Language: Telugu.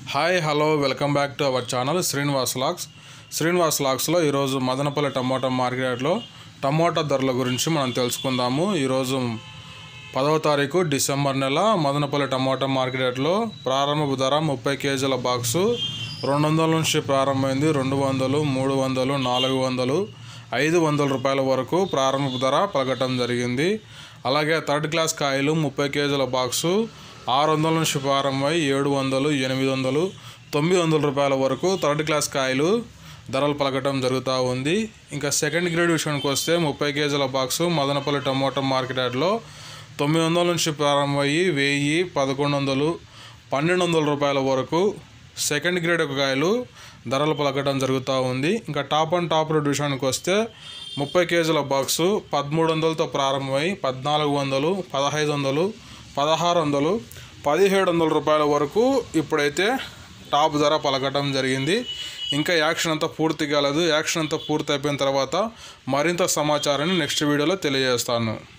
hi hello welcome back to our channel Srinivas లాక్స్ శ్రీనివాస్ లాక్స్లో ఈరోజు మదనపల్లి టమోటా మార్కెట్లో టమోటా ధరల గురించి మనం తెలుసుకుందాము ఈరోజు పదవ తారీఖు డిసెంబర్ నెల మదనపల్లి టమోటా మార్కెట్లో ప్రారంభపు ధర ముప్పై కేజీల బాక్సు రెండు వందల నుంచి ప్రారంభమైంది రెండు వందలు మూడు వందలు నాలుగు వందలు ఐదు వందల రూపాయల వరకు ప్రారంభపు ధర పలకటం జరిగింది అలాగే థర్డ్ క్లాస్ కాయలు ముప్పై కేజీల బాక్సు ఆరు వందల నుంచి ప్రారంభమై ఏడు వందలు ఎనిమిది వందలు తొమ్మిది వందల రూపాయల వరకు థర్డ్ క్లాస్ కాయలు ధరలు పలకటం జరుగుతూ ఉంది ఇంకా సెకండ్ గ్రేడ్ విషయానికి వస్తే ముప్పై కేజీల బాక్సు మదనపల్లి టమోటా మార్కెట్ యార్డ్లో తొమ్మిది వందల నుంచి ప్రారంభమయ్యి వెయ్యి పదకొండు వందలు పన్నెండు వందల రూపాయల వరకు సెకండ్ గ్రేడ్ కాయలు ధరలు పలకడం జరుగుతూ ఉంది ఇంకా టాప్ అండ్ టాప్ రేట్ విషయానికి వస్తే ముప్పై కేజీల బాక్సు పదమూడు వందలతో ప్రారంభమై పద్నాలుగు వందలు పదహైదు వందలు పదహారు వందలు పదిహేడు వందల రూపాయల వరకు ఇప్పుడైతే టాప్ ధర పలకటం జరిగింది ఇంకా యాక్షన్ అంతా పూర్తి కాలేదు యాక్షన్ అంతా పూర్తి అయిపోయిన తర్వాత మరింత సమాచారాన్ని నెక్స్ట్ వీడియోలో తెలియజేస్తాను